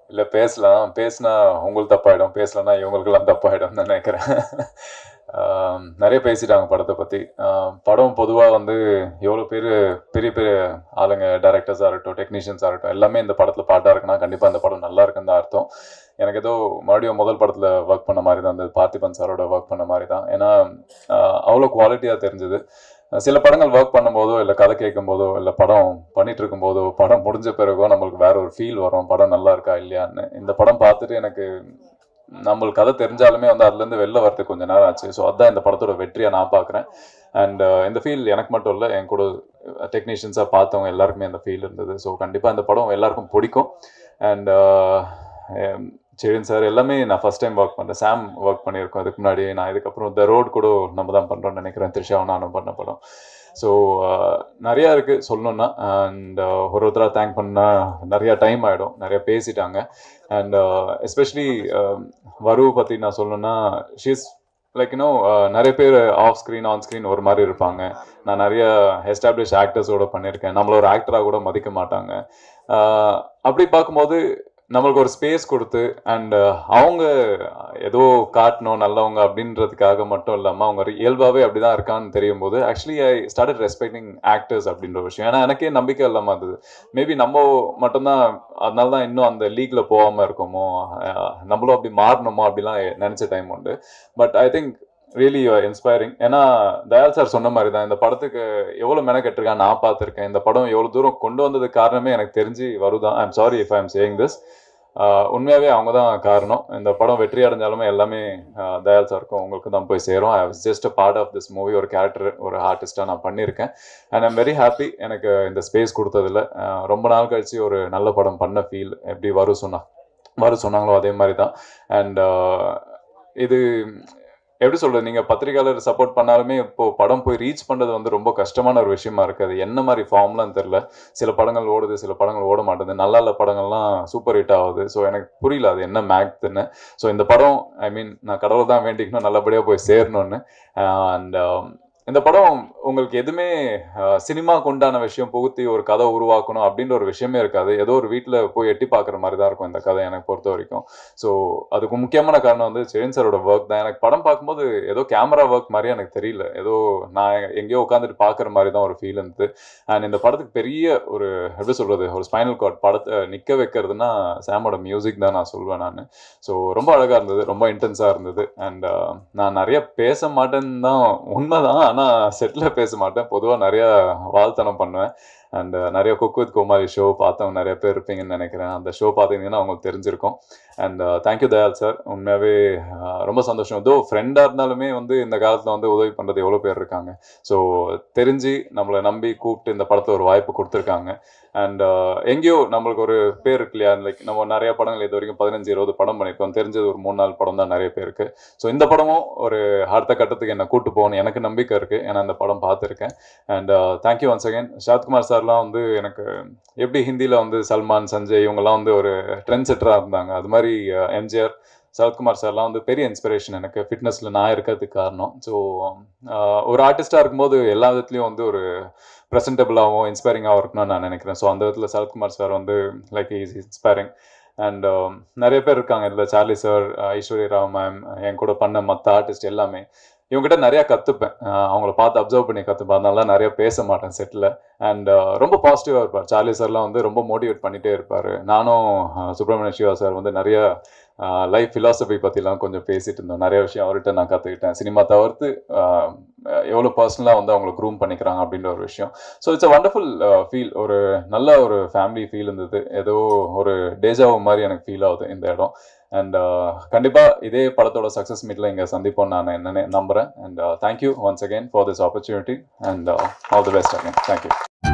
இல்லை பேசலாம் பேசினா உங்களுக்கு தப்பாயிடும் பேசலன்னா இவங்களுக்கெல்லாம் தப்பாயிடும்னு நினைக்கிறேன் ஆம், நிறைய பேசிட்டாங்க படத்தை பற்றி படம் பொதுவாக வந்து எவ்வளோ பேர் பெரிய பெரிய ஆளுங்க டேரக்டர்ஸாக இருக்கட்டும் டெக்னீஷியன்ஸாக இருக்கட்டும் எல்லாமே இந்த படத்தில் பாட்டாக இருக்குன்னா கண்டிப்பாக இந்த படம் நல்லா இருக்குன்னு தான் அர்த்தம் எனக்கு ஏதோ மறுபடியும் முதல் படத்தில் ஒர்க் பண்ண மாதிரி தான் அந்த பார்த்திபன் சாரோட ஒர்க் பண்ண மாதிரி தான் ஏன்னா ஆஹ், அவ்வளோ குவாலிட்டியாக தெரிஞ்சது சில படங்கள் ஒர்க் பண்ணும்போதோ இல்லை கதை கேட்கும் போதோ இல்லை படம் பண்ணிட்டு இருக்கும்போதோ படம் முடிஞ்ச பிறகோ நம்மளுக்கு வேற ஒரு ஃபீல் வரும் படம் நல்லா இருக்கா இல்லையான்னு இந்த படம் பார்த்துட்டு எனக்கு நம்மளுக்கு கதை தெரிஞ்சாலுமே வந்து அதுலேருந்து வெளில வரதுக்கு கொஞ்சம் நேரம் ஆச்சு ஸோ அதுதான் இந்த படத்தோட வெற்றியாக நான் பார்க்குறேன் அண்ட் இந்த ஃபீல் எனக்கு மட்டும் இல்லை என் கூட டெக்னீஷியன்ஸாக பார்த்தவங்க எல்லாருக்குமே அந்த ஃபீல் இருந்தது ஸோ கண்டிப்பாக இந்த படம் எல்லாருக்கும் பிடிக்கும் அண்ட் செழின் சார் எல்லாமே நான் ஃபர்ஸ்ட் டைம் ஒர்க் பண்ணுறேன் சாம் ஒர்க் பண்ணியிருக்கோம் இதுக்கு முன்னாடி நான் இதுக்கப்புறம் த ரோட் கூட நம்ம தான் பண்ணுறோம்னு நினைக்கிறேன் த்ரிஷாவும் நானும் பண்ண படம் ஸோ நிறையா இருக்குது சொல்லணுன்னா அண்ட் ஒரு ஒருத்தராக தேங்க் பண்ணால் நிறையா டைம் ஆகிடும் நிறைய பேசிட்டாங்க அண்ட் எஸ்பெஷலி வரு பற்றி நான் சொல்லணுன்னா ஷீஸ் லைக் இன்னும் நிறைய pair off screen on screen ஒரு மாதிரி இருப்பாங்க நான் நிறைய எஸ்டாப்ளிஷ் ஆக்டர்ஸோட பண்ணியிருக்கேன் நம்மள ஒரு ஆக்டராக கூட மதிக்க மாட்டாங்க ஆஹ் அப்படி பார்க்கும்போது நம்மளுக்கு ஒரு ஸ்பேஸ் கொடுத்து அண்ட் அவங்க ஏதோ காட்டணும் நல்லவங்க அப்படின்றதுக்காக மட்டும் இல்லாமல் அவங்க இயல்பாகவே அப்படி தான் இருக்கான்னு தெரியும் போது actually I started respecting actors அப்படின்ற ஒரு விஷயம் ஏன்னா எனக்கே நம்பிக்கை இல்லாமல் இருந்தது மேபி நம்ம மட்டும்தான் அதனால தான் இன்னும் அந்த லீக்ல போகாமல் இருக்கோமோ அஹ் நம்மளும் அப்படி மாறணுமோ அப்படிலாம் நினச்ச டைம் உண்டு but I think really inspiring ஏன்னா தயால் சார் சொன்ன மாதிரி தான் இந்த படத்துக்கு எவ்வளோ மெனக்கெட்டிருக்கான் நான் பார்த்துருக்கேன் இந்த படம் எவ்வளோ தூரம் கொண்டு வந்ததுக்கு காரணமே எனக்கு தெரிஞ்சு வருதான் I'm sorry if I am saying this உண்மையாகவே அவங்க தான் காரணம் இந்த படம் வெற்றி அடைஞ்சாலுமே எல்லாமே ஆஹ் தயால் சாருக்கும் உங்களுக்கு தான் போய் சேரும் I was just a part of this movie ஒரு கேரக்டர் ஒரு ஆர்டிஸ்டாக நான் பண்ணியிருக்கேன் அண்ட் ஐம் வெரி ஹாப்பி எனக்கு இந்த ஸ்பேஸ் கொடுத்ததில் ஆஹ் ரொம்ப நாள் கழிச்சு ஒரு நல்ல படம் பண்ண ஃபீல் எப்படி வரும் சொன்னா வரும் சொன்னாங்களோ அதே மாதிரி தான் அண்ட் இது எப்படி சொல்றது நீங்க பத்திரிகையாளர் சப்போர்ட் பண்ணாலுமே இப்போ படம் போய் ரீச் பண்றது வந்து ரொம்ப கஷ்டமான ஒரு விஷயமா இருக்கு அது என்ன மாதிரி ஃபார்ம்லாம் தெரியல சில படங்கள் ஓடுது சில படங்கள் ஓட மாட்டேது நல்ல நல்ல படங்கள்லாம் சூப்பர் ஹிட் ஆகுது ஸோ எனக்கு புரியல அது என்ன மேக்துன்னு ஸோ இந்த படம் ஐ மீன் நான் கடவுளை தான் வேண்டிக்கணும் நல்லபடியாக போய் சேரணும்னு அண்ட் இந்த படம் உங்களுக்கு எதுவுமே சினிமாக்கு உண்டான விஷயம் புகுத்தி ஒரு கதை உருவாக்கணும் அப்படின்ற ஒரு விஷயமே இருக்காது ஏதோ ஒரு வீட்டில் போய் எட்டி பார்க்குற மாதிரி தான் இருக்கும் இந்த கதை எனக்கு பொறுத்த வரைக்கும் ஸோ அதுக்கு முக்கியமான காரணம் வந்து செழின் சாரோட ஒர்க் தான் எனக்கு படம் பார்க்கும்போது ஏதோ கேமரா ஒர்க் மாதிரி எனக்கு தெரியல ஏதோ நான் எங்கேயோ உட்காந்துட்டு பார்க்குற மாதிரி தான் ஒரு ஃபீல் இருந்தது அண்ட் இந்த படத்துக்கு பெரிய ஒரு எப்படி சொல்கிறது ஒரு ஸ்பைனல் கார்ட் படத்தை நிற்க வைக்கிறதுனா சாமோட மியூசிக் தான் நான் சொல்வேன் நான் ஸோ ரொம்ப அழகாக இருந்தது ரொம்ப இன்டென்ஸாக இருந்தது அண்ட் நான் நிறைய பேச மாட்டேன்னு தான் உண்மைதான் ஆனால் செட்டில் பேச மாட்டேன் பொதுவாக நிறைய வாழ்த்தனம் பண்ணுவேன் அண்ட் நிறைய குக் வித் கோமாளி ஷோ பார்த்தவங்க நிறைய பேர் இருப்பீங்கன்னு நினைக்கிறேன் அந்த ஷோ பார்த்தீங்கன்னா அவங்களுக்கு தெரிஞ்சிருக்கும் அண்ட் தேங்க்யூ தயால் சார் உண்மையாகவே அஹ், ரொம்ப சந்தோஷம் இதோ ஃப்ரெண்டாக இருந்தாலுமே வந்து இந்த காலத்தில் வந்து உதவி பண்ணுறது எவ்வளோ பேர் இருக்காங்க ஸோ தெரிஞ்சு நம்மளை நம்பி கூப்பிட்டு இந்த படத்தில் ஒரு வாய்ப்பு கொடுத்துருக்காங்க அண்ட் எங்கேயோ நம்மளுக்கு ஒரு பேர் இருக்கு இல்லையா லைக் நம்ம நிறைய படங்கள் இது வரைக்கும் பதினஞ்சு இருபது படம் பண்ணியிருக்கோம் தெரிஞ்சது ஒரு மூணு நாலு படம் தான் நிறைய பேருக்கு ஸோ இந்த படமும் ஒரு அடுத்த கட்டத்துக்கு என்னை கூட்டு போகணும் எனக்கு நம்பிக்கை இருக்குது ஏன்னா இந்த படம் பார்த்துருக்கேன் and thank you once again Sarathkumar சார்லாம் வந்து எனக்கு எப்படி ஹிந்தியில் வந்து சல்மான் சஞ்சய் இவங்கெல்லாம் வந்து ஒரு ட்ரெண்ட் செட்டராக இருந்தாங்க அது மாதிரி எம்ஜிஆர் சரத்குமார் சார்லாம் வந்து பெரிய இன்ஸ்பிரேஷன் எனக்கு ஃபிட்னஸில் நான் இருக்கிறதுக்கு காரணம் ஸோ ஒரு ஆர்டிஸ்டாக இருக்கும்போது எல்லா விதத்துலேயும் வந்து ஒரு ப்ரெசன்டபுளாகவும் இன்ஸ்பைரிங்காகவும் இருக்கணும்னு நான் நினைக்கிறேன் ஸோ அந்த விதத்தில் சரத்குமார் சார் வந்து லைக் இஸ் இன்ஸ்பைரிங் அண்ட் நிறைய பேர் இருக்காங்க இதில் Charlie sir Aishwarya Rao ma'am என் கூட பண்ண மற்ற ஆர்டிஸ்ட் எல்லாமே இவங்ககிட்ட நிறையா கற்றுப்பேன் அவங்கள பார்த்து அப்சர்வ் பண்ணி கற்றுப்பேன் அதனால நிறைய பேச மாட்டேன் செட்டில் அண்ட் ரொம்ப பாசிட்டிவாக இருப்பார் சார்லி சார்லாம் வந்து ரொம்ப மோட்டிவேட் பண்ணிகிட்டே இருப்பார் நானும் அஹ், சுப்பிரமணிய சிவா சார் வந்து நிறைய லைஃப் ஃபிலாசபி பற்றிலாம் கொஞ்சம் பேசிட்டு இருந்தோம் நிறைய விஷயம் அவர்கிட்ட நான் கற்றுக்கிட்டேன் சினிமா தவிர்த்து ஆஹ், எவ்வளோ பர்சனலாக வந்து அவங்களை க்ரூம் பண்ணிக்கிறாங்க அப்படின்ற ஒரு விஷயம் so it's a wonderful feel ஒரு நல்ல ஒரு ஃபேமிலி ஃபீல் இருந்தது ஏதோ ஒரு டேஜாவோ மாதிரி எனக்கு ஃபீல் ஆகுது இந்த இடம் அண்ட் கண்டிப்பாக இதே படத்தோட சக்ஸஸ் மீட்டில் இங்கே சந்திப்போம் நான் என்ன நம்புகிறேன் and thank you once again for this opportunity and all the best again thank you